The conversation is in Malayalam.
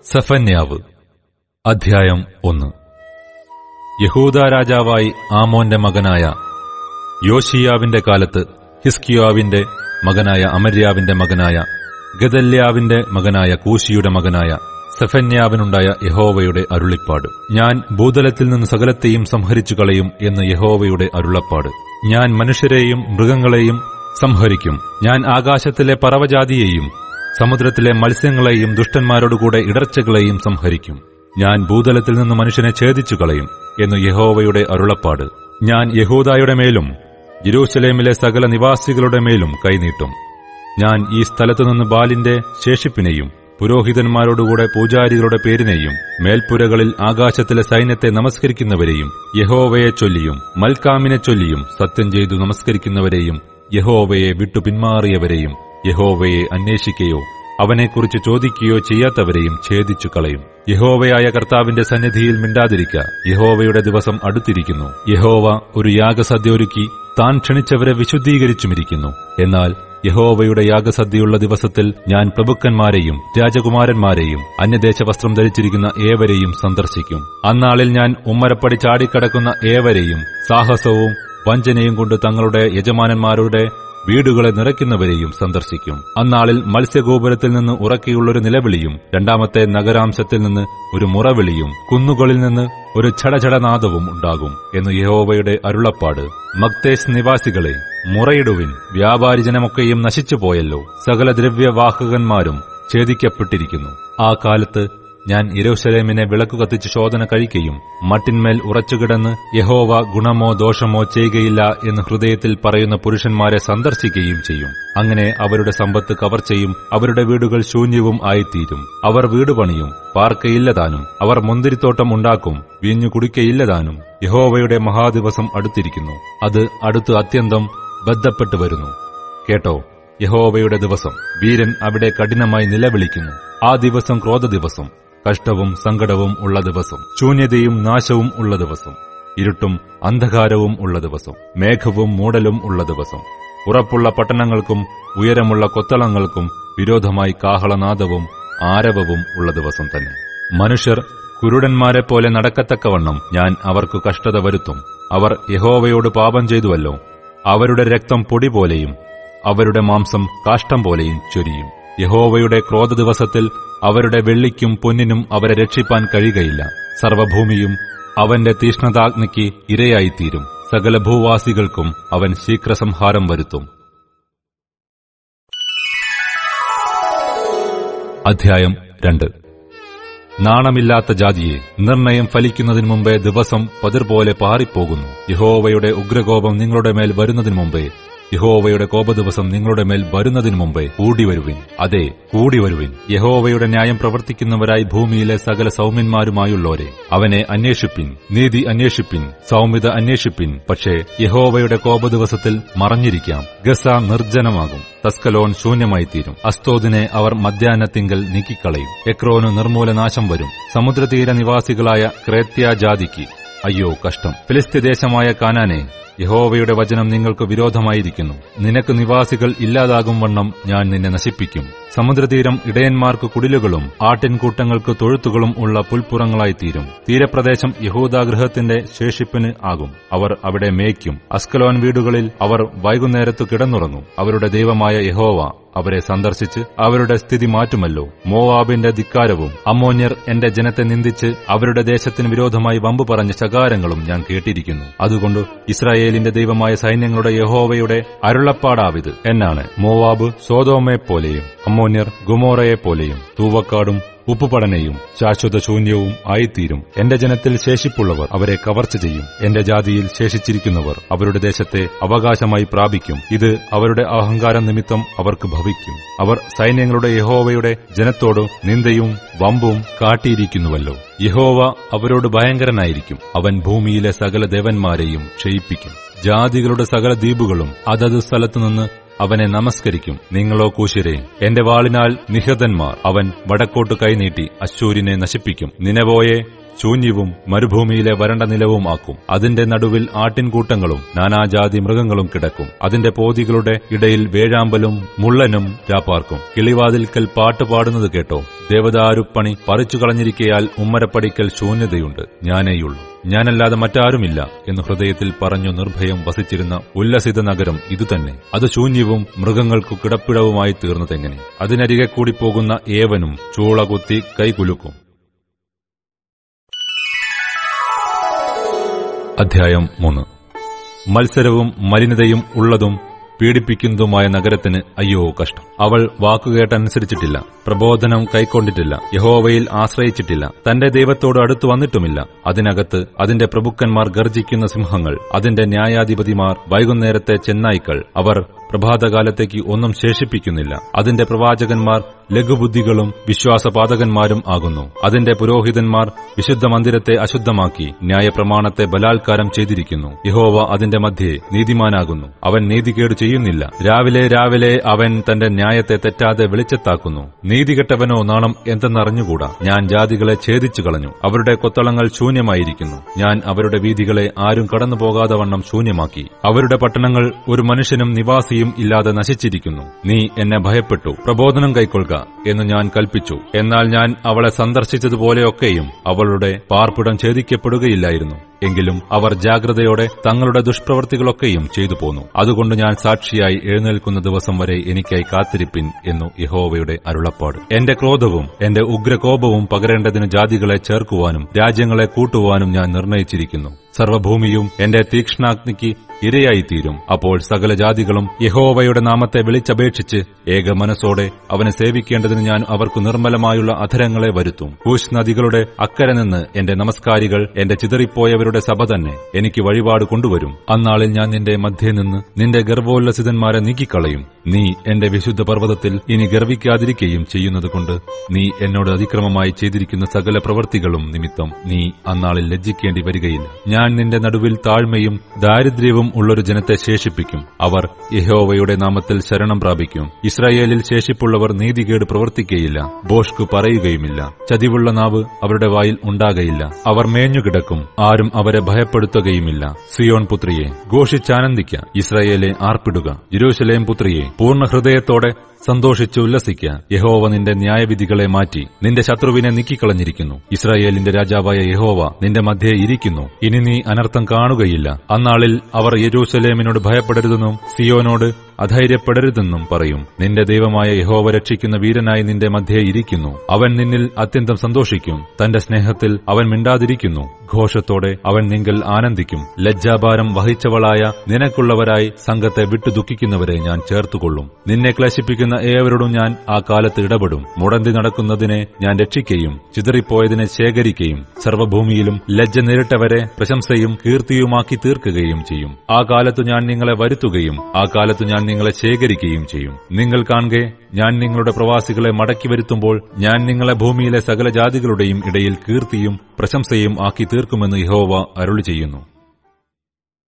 സഫന്യാവ് അധ്യായം ഒന്ന് യഹൂദ രാജാവായി ആമോന്റെ മകനായ യോഷിയാവിന്റെ കാലത്ത് ഹിസ്കിയാവിന്റെ മകനായ അമര്യാവിന്റെ മകനായ ഗദല്യാവിന്റെ മകനായ കൂശിയുടെ മകനായ സഫന്യാവിനുണ്ടായ യഹോവയുടെ അരുളിപ്പാട് ഞാൻ ഭൂതലത്തിൽ നിന്ന് സകലത്തെയും സംഹരിച്ചു കളയും എന്ന് യഹോവയുടെ അരുളപ്പാട് ഞാൻ മനുഷ്യരെയും മൃഗങ്ങളെയും സംഹരിക്കും ഞാൻ ആകാശത്തിലെ പറവജാതിയെയും സമുദ്രത്തിലെ മത്സ്യങ്ങളെയും ദുഷ്ടന്മാരോടുകൂടെ ഇടർച്ചകളെയും സംഹരിക്കും ഞാൻ ഭൂതലത്തിൽ നിന്ന് മനുഷ്യനെ ഛേദിച്ചു കളയും എന്ന് യഹോവയുടെ അരുളപ്പാട് ഞാൻ യഹൂദായുടെ മേലും യെരൂശലേമിലെ സകല നിവാസികളുടെ മേലും കൈനീട്ടും ഞാൻ ഈ സ്ഥലത്തുനിന്ന് ബാലിന്റെ ശേഷിപ്പിനെയും പുരോഹിതന്മാരോടുകൂടെ പൂജാരികളുടെ പേരിനെയും മേൽപ്പുരകളിൽ ആകാശത്തിലെ സൈന്യത്തെ നമസ്കരിക്കുന്നവരെയും യഹോവയെ ചൊല്ലിയും മൽക്കാമിനെ ചൊല്ലിയും സത്യം ചെയ്തു നമസ്കരിക്കുന്നവരെയും യഹോവയെ വിട്ടു പിന്മാറിയവരെയും യഹോവയെ അന്വേഷിക്കുകയോ അവനെക്കുറിച്ച് ചോദിക്കുകയോ ചെയ്യാത്തവരെയും ഛേദിച്ചു കളയും യഹോവയായ കർത്താവിന്റെ സന്നിധിയിൽ മിണ്ടാതിരിക്ക യഹോവയുടെ ദിവസം അടുത്തിരിക്കുന്നു യഹോവ ഒരു യാഗസദ്യ ഒരുക്കി താൻ ക്ഷണിച്ചവരെ വിശുദ്ധീകരിച്ചുമിരിക്കുന്നു എന്നാൽ യഹോവയുടെ യാഗസദ്യയുള്ള ദിവസത്തിൽ ഞാൻ പ്രഭുക്കന്മാരെയും രാജകുമാരന്മാരെയും അന്യദേശ വസ്ത്രം ധരിച്ചിരിക്കുന്ന ഏവരെയും സന്ദർശിക്കും അന്നാളിൽ ഞാൻ ഉമ്മരപ്പടി ചാടിക്കടക്കുന്ന ഏവരെയും സാഹസവും വഞ്ചനയും കൊണ്ട് തങ്ങളുടെ യജമാനന്മാരുടെ വീടുകളെ നിറയ്ക്കുന്നവരെയും സന്ദർശിക്കും അന്നാളിൽ മത്സ്യഗോപുരത്തിൽ നിന്ന് ഉറക്കിയുള്ളൊരു നിലവിളിയും രണ്ടാമത്തെ നഗരാംശത്തിൽ നിന്ന് ഒരു മുറവിളിയും കുന്നുകളിൽ നിന്ന് ഒരു ഛടഛടനാദവും ഉണ്ടാകും എന്ന് യഹോവയുടെ അരുളപ്പാട് മക്തേസ് നിവാസികളെ മുറയിടുവിൻ വ്യാപാരിജനമൊക്കെയും നശിച്ചുപോയല്ലോ സകല ദ്രവ്യവാഹകന്മാരും ഛേദിക്കപ്പെട്ടിരിക്കുന്നു ആ കാലത്ത് ഞാൻ യെരൂശലേമിനെ വിളക്കു കത്തിച്ച് ശോധന കഴിക്കുകയും മട്ടിന്മേൽ ഉറച്ചുകിടന്ന് യഹോവ ഗുണമോ ദോഷമോ ചെയ്യുകയില്ല എന്ന് ഹൃദയത്തിൽ പറയുന്ന പുരുഷന്മാരെ സന്ദർശിക്കുകയും ചെയ്യും അങ്ങനെ അവരുടെ സമ്പത്ത് കവർച്ചയും അവരുടെ വീടുകൾ ശൂന്യവും ആയിത്തീരും അവർ വീട് പണിയും പാർക്കയില്ലതാനും അവർ മുന്തിരിത്തോട്ടം ഉണ്ടാക്കും വീഞ്ഞു കുടിക്കയില്ലതാനും യഹോവയുടെ മഹാദിവസം അടുത്തിരിക്കുന്നു അത് അടുത്ത് അത്യന്തം ബന്ധപ്പെട്ടു വരുന്നു കേട്ടോ യഹോവയുടെ ദിവസം വീരൻ അവിടെ കഠിനമായി നിലവിളിക്കുന്നു ആ ദിവസം ക്രോധ ദിവസം കഷ്ടവും സങ്കടവും ഉള്ള ദിവസം ശൂന്യതയും നാശവും ഉള്ള ദിവസം ഇരുട്ടും അന്ധകാരവും ഉള്ള ദിവസം മേഘവും മൂടലും ഉള്ള ദിവസം ഉറപ്പുള്ള പട്ടണങ്ങൾക്കും ഉയരമുള്ള കൊത്തളങ്ങൾക്കും വിരോധമായി കാഹളനാദവും ആരവവും ഉള്ള ദിവസം തന്നെ മനുഷ്യർ കുരുടന്മാരെ പോലെ നടക്കത്തക്കവണ്ണം ഞാൻ അവർക്ക് കഷ്ടത വരുത്തും അവർ യഹോവയോട് പാപം ചെയ്തുവല്ലോ അവരുടെ രക്തം പൊടി പോലെയും അവരുടെ മാംസം കാഷ്ടം പോലെയും ചൊരിയും യഹോവയുടെ ക്രോധ ദിവസത്തിൽ അവരുടെ വെള്ളിക്കും പൊന്നിനും അവരെ രക്ഷിപ്പാൻ കഴിയുകയില്ല സർവഭൂമിയും അവന്റെ തീഷ്ണതാഗ്നിക്ക് ഇരയായിത്തീരും സകല ഭൂവാസികൾക്കും അവൻ ശീഘ്രസംഹാരം വരുത്തും അധ്യായം രണ്ട് നാണമില്ലാത്ത ജാതിയെ നിർണയം ഫലിക്കുന്നതിനു മുമ്പേ ദിവസം പതിർ പോലെ പാറിപ്പോകുന്നു യഹോവയുടെ ഉഗ്രകോപം നിങ്ങളുടെ മേൽ വരുന്നതിനു മുമ്പേ യഹോവയുടെ കോപദിവസം നിങ്ങളുടെ മേൽ വരുന്നതിനു മുമ്പേ കൂടിവരുവിൻ അതെ കൂടിവരുവിൻ യഹോവയുടെ ന്യായം പ്രവർത്തിക്കുന്നവരായി ഭൂമിയിലെ സകല സൗമ്യന്മാരുമായുള്ളോരെ അവനെ അന്വേഷിപ്പിൻ നീതി അന്വേഷിപ്പിൻ സൗമ്യത അന്വേഷിപ്പിൻ പക്ഷേ യഹോവയുടെ കോപദിവസത്തിൽ മറഞ്ഞിരിക്കാം ഗസ നിർജ്ജനമാകും തസ്കലോൺ ശൂന്യമായിത്തീരും അസ്തോദിനെ അവർ മധ്യാഹ്നത്തിങ്കൽ നീക്കിക്കളയും എക്രോന് നിർമൂലനാശം വരും സമുദ്രതീര നിവാസികളായ ക്രേത്യ ജാതിക്ക് അയ്യോ കഷ്ടം ഫിലിസ്തീദേശമായ കാനാനെ യഹോവയുടെ വചനം നിങ്ങൾക്ക് വിരോധമായിരിക്കുന്നു നിനക്ക് നിവാസികൾ ഇല്ലാതാകും വണ്ണം ഞാൻ നിന്നെ നശിപ്പിക്കും സമുദ്രതീരം ഇടയന്മാർക്ക് കുടിലുകളും ആട്ടിൻകൂട്ടങ്ങൾക്ക് തൊഴുത്തുകളും ഉള്ള പുൽപ്പുറങ്ങളായിത്തീരും തീരപ്രദേശം യഹൂദാഗൃഹത്തിന്റെ ശേഷിപ്പിന് ആകും അവർ അവിടെ മേയ്ക്കും അസ്കലോൻ വീടുകളിൽ അവർ വൈകുന്നേരത്തു കിടന്നുറങ്ങും അവരുടെ ദൈവമായ യഹോവ അവരെ സന്ദർശിച്ച് അവരുടെ സ്ഥിതി മാറ്റുമല്ലോ മോവാബിന്റെ ധിക്കാരവും അമ്മോന്യർ എന്റെ ജനത്തെ നിന്ദിച്ച് അവരുടെ ദേശത്തിന് വിരോധമായി വമ്പു പറഞ്ഞ ശകാരങ്ങളും ഞാൻ കേട്ടിരിക്കുന്നു അതുകൊണ്ട് ഇസ്രായേലിന്റെ ദൈവമായ സൈന്യങ്ങളുടെ യഹോവയുടെ അരുളപ്പാടാവിത് എന്നാണ് മോവാബ് സോതോമയെപ്പോലെയും അമ്മോന്യർ ഗുമോറയെപ്പോലെയും തൂവക്കാടും ഉപ്പുപടനയും ശാശ്വത ശൂന്യവും ആയിത്തീരും എന്റെ ജനത്തിൽ ശേഷിപ്പുള്ളവർ അവരെ കവർച്ച ചെയ്യും എന്റെ ജാതിയിൽ ശേഷിച്ചിരിക്കുന്നവർ അവരുടെ ദേശത്തെ അവകാശമായി പ്രാപിക്കും ഇത് അവരുടെ അഹങ്കാരം നിമിത്തം അവർക്ക് ഭവിക്കും അവർ സൈന്യങ്ങളുടെ യഹോവയുടെ ജനത്തോട് നിന്ദയും വമ്പും കാട്ടിയിരിക്കുന്നുവല്ലോ യഹോവ അവരോട് ഭയങ്കരനായിരിക്കും അവൻ ഭൂമിയിലെ സകല ദേവന്മാരെയും ക്ഷയിപ്പിക്കും ജാതികളുടെ സകല ദ്വീപുകളും അതത് സ്ഥലത്തുനിന്ന് അവനെ നമസ്കരിക്കും നിങ്ങളോ കൂശിരെ എന്റെ വാളിനാൽ നിഹതന്മാർ അവൻ വടക്കോട്ട് കൈനീട്ടി അശൂരിനെ നശിപ്പിക്കും നിനവോയെ ശൂന്യവും മരുഭൂമിയിലെ വരണ്ട നിലവും ആക്കും അതിന്റെ നടുവിൽ ആട്ടിൻകൂട്ടങ്ങളും നാനാജാതി മൃഗങ്ങളും കിടക്കും അതിന്റെ പോതികളുടെ ഇടയിൽ വേഴാമ്പലും മുള്ളനും രാപ്പാർക്കും കിളിവാതിൽക്കൽ പാട്ട് പാടുന്നത് കേട്ടോ ദേവദാരുപ്പണി പറിച്ചു കളഞ്ഞിരിക്കയാൽ ഉമ്മരപ്പടിക്കൽ ശൂന്യതയുണ്ട് ഞാനേയുള്ളൂ ഞാനല്ലാതെ മറ്റാരുമില്ല എന്ന് ഹൃദയത്തിൽ പറഞ്ഞു നിർഭയം വസിച്ചിരുന്ന ഉല്ലസിത നഗരം ഇതുതന്നെ അത് ശൂന്യവും മൃഗങ്ങൾക്കു കിടപ്പിടവുമായി തീർന്നതെങ്ങനെ അതിനരികെ കൂടി പോകുന്ന ഏവനും ചൂള കുത്തി കൈകുലുക്കും അധ്യായം മൂന്ന് മത്സരവും മലിനതയും ഉള്ളതും പീഡിപ്പിക്കുന്നതുമായ നഗരത്തിന് അയ്യോ കഷ്ടം അവൾ വാക്കുകേട്ടനുസരിച്ചിട്ടില്ല പ്രബോധനം കൈക്കൊണ്ടിട്ടില്ല യഹോവയിൽ ആശ്രയിച്ചിട്ടില്ല തന്റെ ദൈവത്തോട് അടുത്തു വന്നിട്ടുമില്ല അതിനകത്ത് അതിന്റെ പ്രഭുക്കന്മാർ ഗർജിക്കുന്ന സിംഹങ്ങൾ അതിന്റെ ന്യായാധിപതിമാർ വൈകുന്നേരത്തെ ചെന്നായ്ക്കൾ അവർ പ്രഭാതകാലത്തേക്ക് ഒന്നും ശേഷിപ്പിക്കുന്നില്ല അതിന്റെ പ്രവാചകന്മാർ ലഘുബുദ്ധികളും വിശ്വാസപാതകന്മാരും ആകുന്നു അതിന്റെ പുരോഹിതന്മാർ വിശുദ്ധ മന്ദിരത്തെ അശുദ്ധമാക്കി ന്യായപ്രമാണത്തെ ബലാത്കാരം ചെയ്തിരിക്കുന്നു യഹോവ അതിന്റെ മധ്യേ നീതിമാനാകുന്നു അവൻ നീതികേട് ചെയ്യുന്നില്ല രാവിലെ രാവിലെ അവൻ തന്റെ ന്യായത്തെ തെറ്റാതെ വെളിച്ചത്താക്കുന്നു നീതികെട്ടവനോ നാണം എന്തെന്നറിഞ്ഞുകൂടാ ഞാൻ ജാതികളെ ഛേദിച്ചു കളഞ്ഞു അവരുടെ കൊത്തളങ്ങൾ ശൂന്യമായിരിക്കുന്നു ഞാൻ അവരുടെ വീതികളെ ആരും കടന്നുപോകാതെ വണ്ണം ശൂന്യമാക്കി അവരുടെ പട്ടണങ്ങൾ ഒരു മനുഷ്യനും നിവാസിയും ഇല്ലാതെ നശിച്ചിരിക്കുന്നു നീ എന്നെ ഭയപ്പെട്ടു പ്രബോധനം കൈക്കൊള്ളുക എന്ന് ഞാൻ കൽപ്പിച്ചു എന്നാൽ ഞാൻ അവളെ സന്ദർശിച്ചതുപോലെയൊക്കെയും അവളുടെ പാർപ്പിടം ഛേദിക്കപ്പെടുകയില്ലായിരുന്നു എങ്കിലും അവർ ജാഗ്രതയോടെ തങ്ങളുടെ ദുഷ്പ്രവൃത്തികളൊക്കെയും ചെയ്തു പോന്നു അതുകൊണ്ട് ഞാൻ സാക്ഷിയായി എഴുന്നേൽക്കുന്ന ദിവസം വരെ എനിക്കായി കാത്തിരിപ്പിൻ എന്നു യഹോവയുടെ അരുളപ്പാട് എന്റെ ക്രോധവും എന്റെ ഉഗ്രകോപവും പകരേണ്ടതിന് ജാതികളെ ചേർക്കുവാനും രാജ്യങ്ങളെ കൂട്ടുവാനും ഞാൻ നിർണയിച്ചിരിക്കുന്നു സർവഭൂമിയും എന്റെ തീക്ഷ്ണാഗ്നിക്ക് ഇരയായിത്തീരും അപ്പോൾ സകല ജാതികളും യഹോവയുടെ നാമത്തെ വിളിച്ചപേക്ഷിച്ച് ഏക മനസ്സോടെ അവനെ സേവിക്കേണ്ടതിന് ഞാൻ അവർക്ക് നിർമ്മലമായുള്ള അധരങ്ങളെ വരുത്തും കൂശ് നദികളുടെ അക്കരെ നിന്ന് എന്റെ നമസ്കാരികൾ എന്റെ ചിതറിപ്പോയവരുടെ സഭ തന്നെ എനിക്ക് വഴിപാട് കൊണ്ടുവരും അന്നാളിൽ ഞാൻ നിന്റെ മധ്യേ നിന്ന് നിന്റെ ഗർഭോല്ലസിതന്മാരെ നീക്കിക്കളയും നീ എന്റെ വിശുദ്ധ പർവ്വതത്തിൽ ഇനി ഗർവിക്കാതിരിക്കുകയും ചെയ്യുന്നതുകൊണ്ട് നീ എന്നോട് അതിക്രമമായി ചെയ്തിരിക്കുന്ന സകല പ്രവൃത്തികളും നിമിത്തം നീ അന്നാളിൽ ലജ്ജിക്കേണ്ടി വരികയില്ല ഞാൻ നിന്റെ നടുവിൽ താഴ്മയും ദാരിദ്ര്യവും ഉള്ളൊരു ജനത്തെ ശേഷിപ്പിക്കും അവർ യഹോവയുടെ നാമത്തിൽ ശരണം പ്രാപിക്കും ഇസ്രായേലിൽ ശേഷിപ്പുള്ളവർ നീതികേട് പ്രവർത്തിക്കുകയില്ല ബോഷ്കു പറയുകയുമില്ല ചതിവുള്ള നാവ് അവരുടെ വായിൽ ഉണ്ടാകയില്ല അവർ മേഞ്ഞുകിടക്കും ആരും അവരെ ഭയപ്പെടുത്തുകയുമില്ല സിയോൺ പുത്രിയെ ഘോഷിച്ചാനന്ദിക്ക ഇസ്രായേലെ ആർപ്പിടുക യെരൂശലേം പുത്രിയെ പൂർണ്ണ ഹൃദയത്തോടെ സന്തോഷിച്ച് ഉല്ലസിക്ക യഹോവ നിന്റെ ന്യായവിധികളെ മാറ്റി നിന്റെ ശത്രുവിനെ നീക്കിക്കളഞ്ഞിരിക്കുന്നു ഇസ്രായേലിന്റെ രാജാവായ യഹോവ നിന്റെ മധ്യേ ഇരിക്കുന്നു ഇനി നീ അനർത്ഥം കാണുകയില്ല അന്നാളിൽ അവർ യെരൂശലേമിനോട് ഭയപ്പെടരുതെന്നും സിയോനോട് അധൈര്യപ്പെടരുതെന്നും പറയും നിന്റെ ദൈവമായ യഹോവ രക്ഷിക്കുന്ന വീരനായി നിന്റെ മധ്യേ ഇരിക്കുന്നു അവൻ നിന്നിൽ അത്യന്തം സന്തോഷിക്കും തന്റെ സ്നേഹത്തിൽ അവൻ മിണ്ടാതിരിക്കുന്നു ഘോഷത്തോടെ അവൻ നിങ്കൽ ആനന്ദിക്കും ലജ്ജാഭാരം വഹിച്ചവളായ നിനക്കുള്ളവരായി സംഘത്തെ വിട്ടു ദുഃഖിക്കുന്നവരെ ഞാൻ ചേർത്തുകൊള്ളും നിന്നെ ക്ലേശിപ്പിക്കുന്ന ഏവരോടും ഞാൻ ആ കാലത്ത് ഇടപെടും മുടന്തി നടക്കുന്നതിനെ ഞാൻ രക്ഷിക്കുകയും ചിതറിപ്പോയതിനെ ശേഖരിക്കുകയും സർവ്വഭൂമിയിലും ലജ്ജ നേരിട്ടവരെ പ്രശംസയും കീർത്തിയുമാക്കി തീർക്കുകയും ചെയ്യും ആ കാലത്തു ഞാൻ നിങ്ങളെ വരുത്തുകയും ആ കാലത്തു ഞാൻ നിങ്ങളെ ശേഖരിക്കുകയും ചെയ്യും നിങ്ങൾ കാണുകെ ഞാൻ നിങ്ങളുടെ പ്രവാസികളെ മടക്കി വരുത്തുമ്പോൾ ഞാൻ നിങ്ങളെ ഭൂമിയിലെ സകല ജാതികളുടെയും ഇടയിൽ കീർത്തിയും പ്രശംസയും ആക്കി തീർക്കുമെന്ന് യഹോവ അരുളി ചെയ്യുന്നു